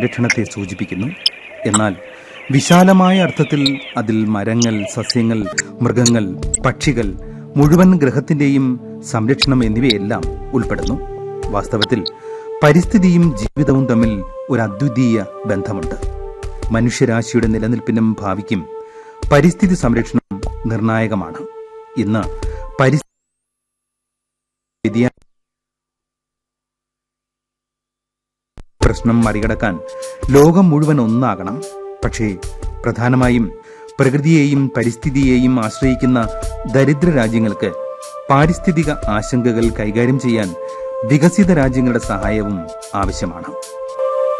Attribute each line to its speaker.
Speaker 1: സംരക്ഷണത്തെ സൂചിപ്പിക്കുന്നു എന്നാൽ വിശാലമായ അർത്ഥത്തിൽ അതിൽ മരങ്ങൾ സസ്യങ്ങൾ മൃഗങ്ങൾ പക്ഷികൾ മുഴുവൻ ഗ്രഹത്തിന്റെയും സംരക്ഷണം എന്നിവയെല്ലാം ഉൾപ്പെടുന്നു വാസ്തവത്തിൽ പരിസ്ഥിതിയും ജീവിതവും തമ്മിൽ ഒരു അദ്വിതീയ ബന്ധമുണ്ട് മനുഷ്യരാശിയുടെ നിലനിൽപ്പിനും ഭാവിക്കും പരിസ്ഥിതി സംരക്ഷണം നിർണായകമാണ് ഇന്ന് പരിസ്ഥിതി വ്യതിയാന പ്രശ്നം മറികടക്കാൻ ലോകം മുഴുവൻ ഒന്നാകണം പക്ഷേ പ്രധാനമായും പ്രകൃതിയെയും പരിസ്ഥിതിയെയും ആശ്രയിക്കുന്ന ദരിദ്ര രാജ്യങ്ങൾക്ക് പാരിസ്ഥിതിക ആശങ്കകൾ കൈകാര്യം ചെയ്യാൻ വികസിത രാജ്യങ്ങളുടെ സഹായവും ആവശ്യമാണ്